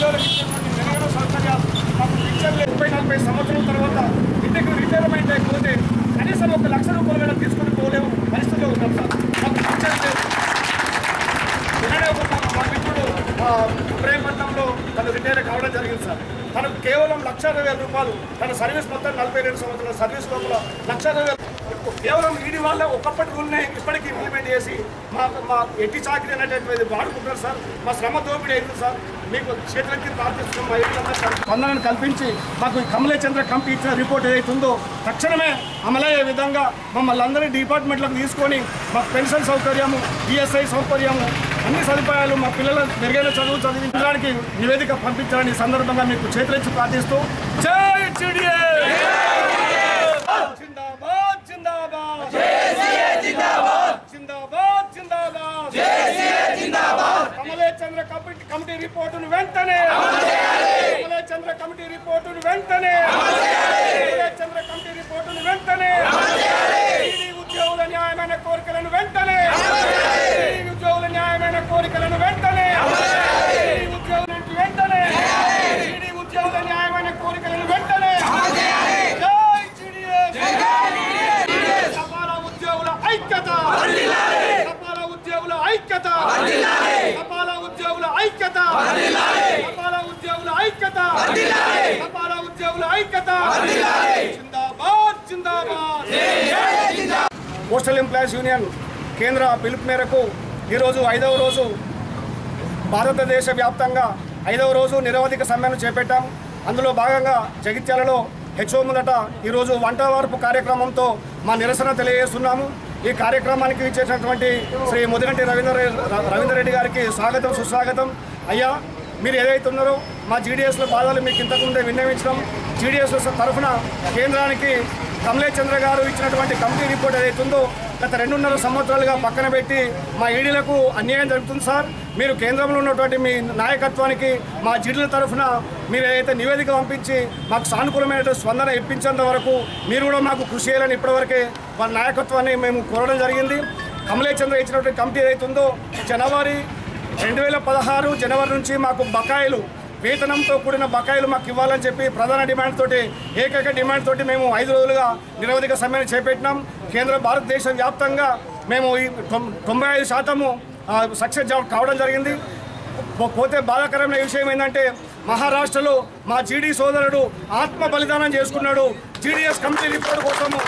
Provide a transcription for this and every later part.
ఉద్యోగులకు ఇచ్చినటువంటి మెరుగైన సౌకర్యాలు మాకు పింఛన్లు ముప్పై నలభై సంవత్సరాల తర్వాత ఇంటికి రిటైర్మెంట్ అయిపోతే కనీసం ఒక లక్ష రూపాయలు కూడా తీసుకొని పోలేము పరిస్థితిలో ఉన్నాం సార్ మాకు పింఛన్ లేదు నిన్ననే ఒక మా- మా మిత్రుడు ఆ, ఇబ్రాహీంపట్నంలో తను రిటైర్ కావడం జరిగింది సార్ తనకు కేవలం లక్ష అరవై వేల రూపాయలు తన సర్వీస్ మొత్తం నలభై రెండు సంవత్సరాల సర్వీస్ లోపల లక్ష అరవై వేలు కేవలం ఈడీ వాళ్ళ ఒకప్పటి రూల్నే ఇప్పటికీ ఇంప్లిమెంట్ చేసి మా మా ఎట్టి చాకరీ అనేటువంటిది వాడుకుంటున్నారు సార్ మా శ్రమ దోపిడీ అయింది సార్ మీకు చేతులకి ప్రార్థిస్తున్నాం మా ఏరియాలో సార్ స్పందనను కల్పించి మాకు ఈ కమలే చంద్ర కంపెనీ ఇచ్చిన రిపోర్ట్ ఏదైతే ఉందో తక్షణమే అమలయ్యే విధంగా మమ్మల్ని అందరినీ డిపార్ట్మెంట్లకు తీసుకొని మాకు పెన్షన్ సౌకర్యము ఈఎస్ఐ సౌకర్యము అన్ని సదుపాయాలు మా పిల్లల మెరుగైన చదువు చదివించడానికి నివేదిక పంపించాలని ఈ సందర్భంగా మీకు చేతులెచ్చి ప్రార్థిస్తూ జై చిడియే జిందాబాద్ జిందాబాద్ జిందాబాద్ జిందాబాద్ కమలే చంద్ర కమిటీ కమిటీ రిపోర్టును వెంటనే కమలే చంద్ర కమిటీ రిపోర్టును వెంటనే కమలే చంద్ర కమిటీ రిపోర్టును వెంటనే ఈడీ ఉద్యోగుల న్యాయమైన కోరికలను వెంటనే ఈడీ ఉద్యోగుల న్యాయమైన కోరికలను వెంటనే ఈడీ ఉద్యోగుల నుంచి వెంటనే ఈడీ ఉద్యోగుల న్యాయమైన కోరికలను వెంటనే జై జీడీఎస్ సపాల ఉద్యోగుల ఐక్యత సపాల ఉద్యోగుల ఐక్యత సపాల ఉద్యోగుల ఐక్యత సపాల ఉద్యోగుల ఐక్యత సపాల ఉద్యోగుల ఐక్యత జిందాబాద్ జిందాబాద్ పోస్టల్ ఎంప్లాయీస్ యూనియన్ కేంద్ర పిలుపు మేరకు ఈరోజు ఐదవ రోజు భారతదేశ వ్యాప్తంగా ఐదవ రోజు నిరవధిక సమ్మెను చేపట్టాం అందులో భాగంగా జగిత్యాలలో హెచ్ఓ ముందట ఈరోజు వంట వార్పు కార్యక్రమంతో మా నిరసన తెలియజేస్తున్నాము ఈ కార్యక్రమానికి ఇచ్చేసినటువంటి శ్రీ ముదిగంటి రవీంద్ర రవీందర్ రెడ్డి గారికి స్వాగతం సుస్వాగతం అయ్యా మీరు ఏదైతే ఉన్నారో మా జీడీఎస్లో బాధలు మీకు ఇంతకుముందే విన్నవించడం జీడీఎస్ తరఫున కేంద్రానికి కమలే చంద్ర గారు ఇచ్చినటువంటి కమిటీ రిపోర్ట్ ఏదైతే ఉందో గత రెండున్నర సంవత్సరాలుగా పక్కన పెట్టి మా ఈడీలకు అన్యాయం జరుగుతుంది సార్ మీరు కేంద్రంలో ఉన్నటువంటి మీ నాయకత్వానికి మా జీడీల తరఫున మీరు ఏదైతే నివేదిక పంపించి మాకు సానుకూలమైన స్పందన ఇప్పించేంత వరకు మీరు కూడా మాకు కృషి చేయాలని ఇప్పటివరకే వాళ్ళ నాయకత్వాన్ని మేము కోరడం జరిగింది కమలే చంద్ర ఇచ్చినటువంటి కమిటీ ఏదైతే ఉందో జనవరి రెండు వేల పదహారు జనవరి నుంచి మాకు బకాయిలు వేతనంతో కూడిన బకాయిలు మాకు ఇవ్వాలని చెప్పి ప్రధాన డిమాండ్ తోటి ఏకైక డిమాండ్ తోటి మేము ఐదు రోజులుగా నిరవధిక సమ్మెను చేపట్టినాం కేంద్ర భారతదేశ వ్యాప్తంగా మేము ఈ తొం- తొంభై ఐదు శాతము సక్సెస్ కావడం జరిగింది పో- పోతే బాధాకరమైన విషయం ఏంటంటే మహారాష్ట్రలో మా జీడీ సోదరుడు ఆత్మ బలిదానం చేసుకున్నాడు జీడీఎస్ కమిటీ రిపోర్ట్ కోసము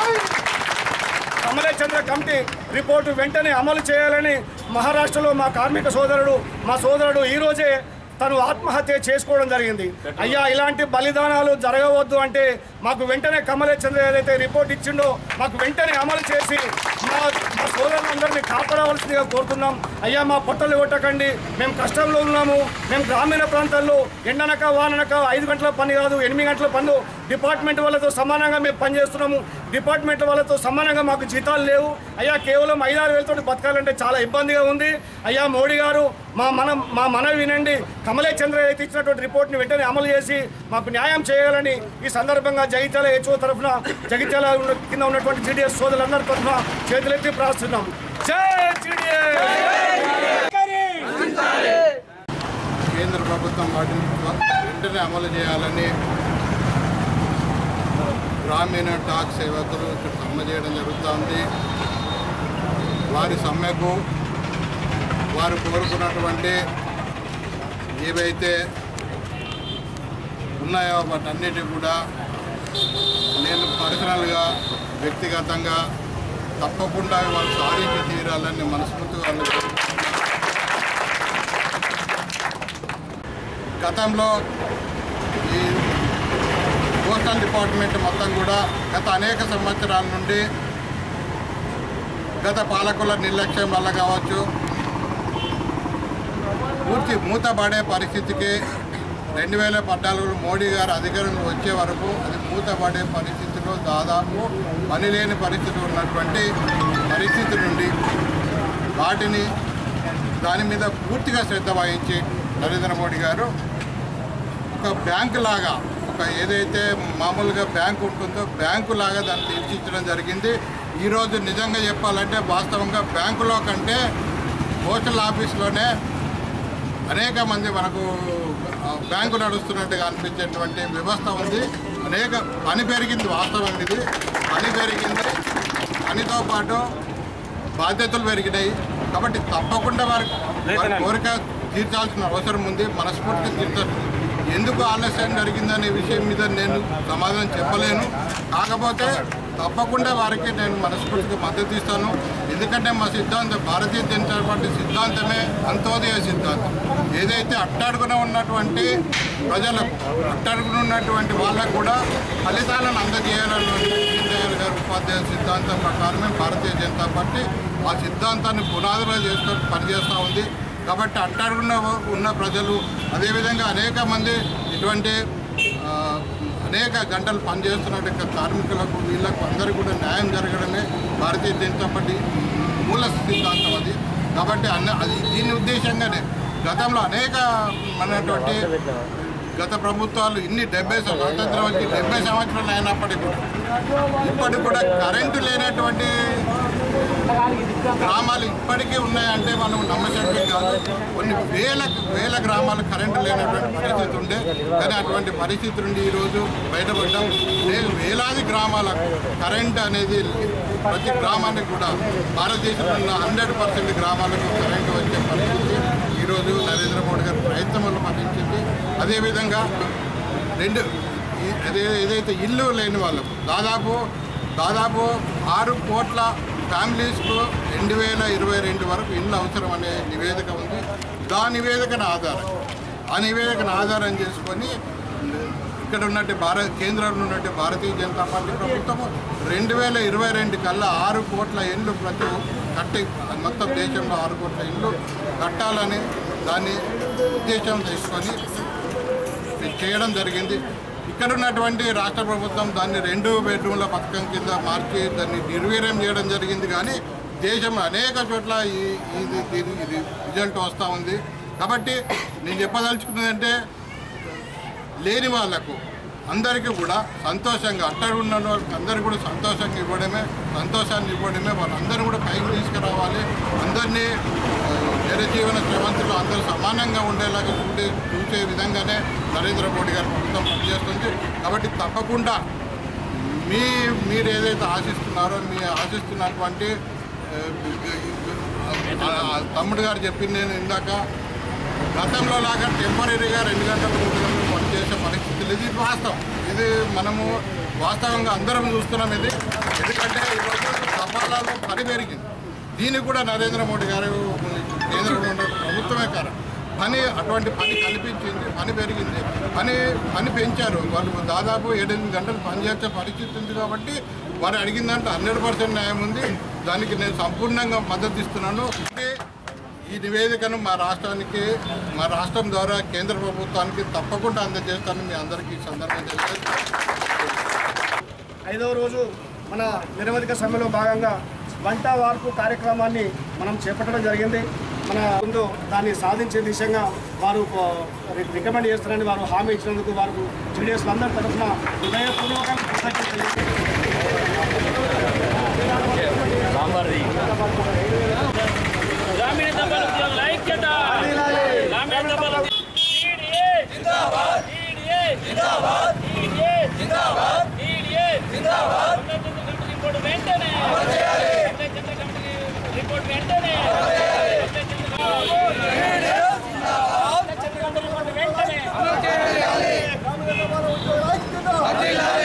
కమలే చంద్ర కమిటీ రిపోర్టు వెంటనే అమలు చేయాలని మహారాష్ట్రలో మా కార్మిక సోదరుడు మా సోదరుడు ఈ రోజే తను ఆత్మహత్య చేసుకోవడం జరిగింది అయ్యా ఇలాంటి బలిదానాలు జరగవద్దు అంటే మాకు వెంటనే కమలే చంద్ర ఏదైతే రిపోర్ట్ ఇచ్చిండో మాకు వెంటనే అమలు చేసి మా మా సోదరులందరినీ కాపాడవలసిందిగా కోరుతున్నాం అయ్యా మా పొట్టలు కొట్టకండి మేము కష్టంలో ఉన్నాము మేము గ్రామీణ ప్రాంతాల్లో ఎండనక వాననక ఐదు గంటల పని కాదు ఎనిమిది గంటల పనులు డిపార్ట్మెంట్ వాళ్ళతో సమానంగా మేము పనిచేస్తున్నాము డిపార్ట్మెంట్ వాళ్ళతో సమానంగా మాకు జీతాలు లేవు అయ్యా కేవలం ఐదారు వేలతో బతకాలంటే చాలా ఇబ్బందిగా ఉంది అయ్యా మోడీ గారు మా మనం మా మనవి వినండి కమలే చంద్ర అయితే ఇచ్చినటువంటి రిపోర్ట్ని వెంటనే అమలు చేసి మాకు న్యాయం చేయాలని ఈ సందర్భంగా జగిత్యాల హెచ్ఓ తరఫున జగిత్యాల ఉన్న- కింద ఉన్నటువంటి జీడీఎస్ సోదరులందరి తరఫున చేతులెత్తి ప్రార్థిస్తున్నాం జై జీడీఎస్ కేంద్ర ప్రభుత్వం వాటిని వెంటనే అమలు చేయాలని గ్రామీణ డాక్ సేవకులు ఇక్కడ సమ్మె చేయడం జరుగుతోంది వారి సమ్మెకు వారు కోరుకున్నటువంటి ఏవైతే ఉన్నాయో వాటన్నిటి కూడా నేను పర్సనల్గా వ్యక్తిగతంగా తప్పకుండా వాళ్ళు సాధించి తీరాలని మనస్ఫూర్తిగా వాళ్ళు కోరుకుంటున్నాను. గతంలో ఈ పోస్టల్ డిపార్ట్మెంట్ మొత్తం కూడా గత అనేక సంవత్సరాల నుండి గత పాలకుల నిర్లక్ష్యం వల్ల కావచ్చు పూర్తి మూతపడే పరిస్థితికి రెండు వేల పద్నాలుగులో మోడీ గారు అధికారంలో వచ్చే వరకు అది మూతపడే పరిస్థితిలో దాదాపు పని లేని పరిస్థితి ఉన్నటువంటి పరిస్థితి నుండి వాటిని దాని మీద పూర్తిగా శ్రద్ధ వహించి నరేంద్ర మోడీ గారు ఒక బ్యాంకు లాగా ఒక ఏదైతే మామూలుగా బ్యాంకు ఉంటుందో బ్యాంకు లాగా దాన్ని తీర్చిదిద్దడం జరిగింది ఈరోజు నిజంగా చెప్పాలంటే వాస్తవంగా బ్యాంకులో కంటే పోస్టల్ ఆఫీస్లోనే అనేక మంది మనకు ఆ, బ్యాంకు నడుస్తున్నట్టుగా అనిపించేటువంటి వ్యవస్థ ఉంది అనేక పని పెరిగింది వాస్తవం ఇది పని పెరిగింది పనితో పాటు బాధ్యతలు పెరిగినాయి కాబట్టి తప్పకుండా వారి వారి కోరిక తీర్చాల్సిన అవసరం ఉంది మనస్ఫూర్తి తీర్చాల్సి ఎందుకు ఆలస్యం జరిగిందనే విషయం మీద నేను సమాధానం చెప్పలేను కాకపోతే తప్పకుండా వారికి నేను మనస్ఫూర్తిగా మద్దతు ఇస్తాను ఎందుకంటే మా సిద్ధాంతం భారతీయ జనతా పార్టీ సిద్ధాంతమే అంత్యోదయ సిద్ధాంతం ఏదైతే అట్టడుగున ఉన్నటువంటి ప్రజలకు అట్టడుగున ఉన్నటువంటి వాళ్ళకు కూడా ఫలితాలను అందజేయాలన్నటువంటి దీన్ దయాళ్ గారి ఉపాధ్యాయ సిద్ధాంతం ప్రకారమే భారతీయ జనతా పార్టీ ఆ సిద్ధాంతాన్ని పునాదిలో చేసుకొని పనిచేస్తూ ఉంది కాబట్టి అట్టడుగున ఉన్న ప్రజలు అదేవిధంగా అనేక మంది ఇటువంటి ఆ, అనేక గంటలు పనిచేస్తున్నట్టు కార్మికులకు వీళ్ళకు అందరికీ కూడా న్యాయం జరగడమే భారతీయ జనతా పార్టీ మూల సిద్ధాంతం అది కాబట్టి అన్న అది దీని ఉద్దేశంగానే గతంలో అనేక మనటువంటి గత ప్రభుత్వాలు ఇన్ని డెబ్బై స్వాతంత్రం వచ్చి డెబ్బై సంవత్సరాలు అయినప్పటికీ కూడా ఇప్పటికి కూడా కరెంటు లేనటువంటి గ్రామాలు ఇప్పటికీ ఉన్నాయంటే మనం నమ్మశక్యం కాదు కొన్ని వేల వేల గ్రామాలు కరెంటు లేనటువంటి పరిస్థితి ఉండే కానీ అటువంటి పరిస్థితి నుండి ఈరోజు బయటపడ్డాం వే- వేలాది గ్రామాలకు కరెంట్ అనేది ప్రతి గ్రామానికి కూడా భారతదేశంలో ఉన్న హండ్రెడ్ పర్సెంట్ గ్రామాలకు కరెంటు వచ్చే పరిస్థితి ఈరోజు నరేంద్ర మోడీ గారి ప్రయత్నం వల్ల పట్టించింది అదేవిధంగా రెండు ఈ- అదే ఏదైతే ఇల్లు లేని వాళ్ళకు దాదాపు దాదాపు ఆరు కోట్ల ఫ్యామిలీస్కు రెండు వేల ఇరవై రెండు వరకు ఇల్లు అవసరం అనే నివేదిక ఉంది దా నివేదికను ఆధారం ఆ నివేదికను ఆధారం చేసుకొని ఇక్కడ ఉన్నట్టు భారత కేంద్రంలో ఉన్నట్టు భారతీయ జనతా పార్టీ ప్రభుత్వం రెండు వేల ఇరవై రెండు కల్లా ఆరు కోట్ల ఇళ్ళు ప్రతి కట్టి మొత్తం దేశంలో ఆరు కోట్ల ఇళ్ళు కట్టాలని దాన్ని ఉద్దేశం తీసుకొని చేయడం జరిగింది ఇక్కడ ఉన్నటువంటి రాష్ట్ర ప్రభుత్వం దాన్ని రెండు బెడ్రూమ్ల పథకం కింద మార్చి దాన్ని నిర్వీర్యం చేయడం జరిగింది కానీ దేశం అనేక చోట్ల ఈ ఇది ఇది ఇది రిజల్ట్ వస్తూ ఉంది కాబట్టి నేను చెప్పదలుచుకున్నదంటే లేని వాళ్లకు అందరికీ కూడా సంతోషంగా అట్టడి ఉన్న వాళ్ళకి అందరికీ కూడా సంతోషంగా ఇవ్వడమే సంతోషాన్ని ఇవ్వడమే వాళ్ళందరూ కూడా పైకి తీసుకురావాలి అందరినీ ఆ, జనజీవన శ్రవంతులు అందరూ సమానంగా ఉండేలాగా చూడే చూసే విధంగానే నరేంద్ర మోడీ గారి ప్రభుత్వం పనిచేస్తుంది కాబట్టి తప్పకుండా మీ మీరు ఏదైతే ఆశిస్తున్నారో మీ ఆశిస్తున్నటువంటి ఆ, ఆ, తమ్ముడు గారు చెప్పింది నేను ఇందాక గతంలో లాగా టెంపరీగా రెండు గంటల మూడు గంటలు పనిచేసే పరిస్థితులు ఇది వాస్తవం ఇది మనము వాస్తవంగా అందరం చూస్తున్నాం ఇది ఎందుకంటే ఈరోజు తపాలాలో పని పెరిగింది దీనికి కూడా నరేంద్ర మోడీ గారు కేంద్రంలో ఉన్న ప్రభుత్వమే కారణం పని అటువంటి పని కల్పించింది పని పెరిగింది పని పని పెంచారు వాళ్ళు దాదాపు ఏడెనిమిది గంటలు పనిచేసే పరిస్థితి ఉంది కాబట్టి వారు అడిగిన దాంట్లో హండ్రెడ్ పర్సెంట్ న్యాయం ఉంది దానికి నేను సంపూర్ణంగా మద్దతు ఇస్తున్నాను అంటే ఈ నివేదికను మా రాష్ట్రానికి మా రాష్ట్రం ద్వారా కేంద్ర ప్రభుత్వానికి తప్పకుండా అందజేస్తాను మీ అందరికీ ఈ సందర్భంగా తెలియజేస్తాను ఐదవ రోజు మన నిరవధిక సమ్మెలో భాగంగా వంట వార్పు కార్యక్రమాన్ని మనం చేపట్టడం జరిగింది మన ముందు దాన్ని సాధించే దిశగా వారు ఆ, రి- రికమెండ్ చేస్తారని వారు హామీ ఇచ్చినందుకు వారు జేడీఎస్ అందరి తరఫున హృదయపూర్వక కృతజ్ఞతలు తెలియజేస్తున్నాను. గ్రామీణ దళాల ఉద్యోగుల ఐక్యత గ్రామీణ దళాల టీడీఏ జిందాబాద్ టీడీఏ జిందాబాద్ టీడీఏ జిందాబాద్ టీడీఏ జిందాబాద్ రిపోర్ట్ వెంటనే అమలు చేయాలి కమిటీ రిపోర్ట్ వెంటనే అమలు చేయాలి టీడీఏ జిందాబాద్ రిపోర్ట్ వెంటనే అమలు చేయాలి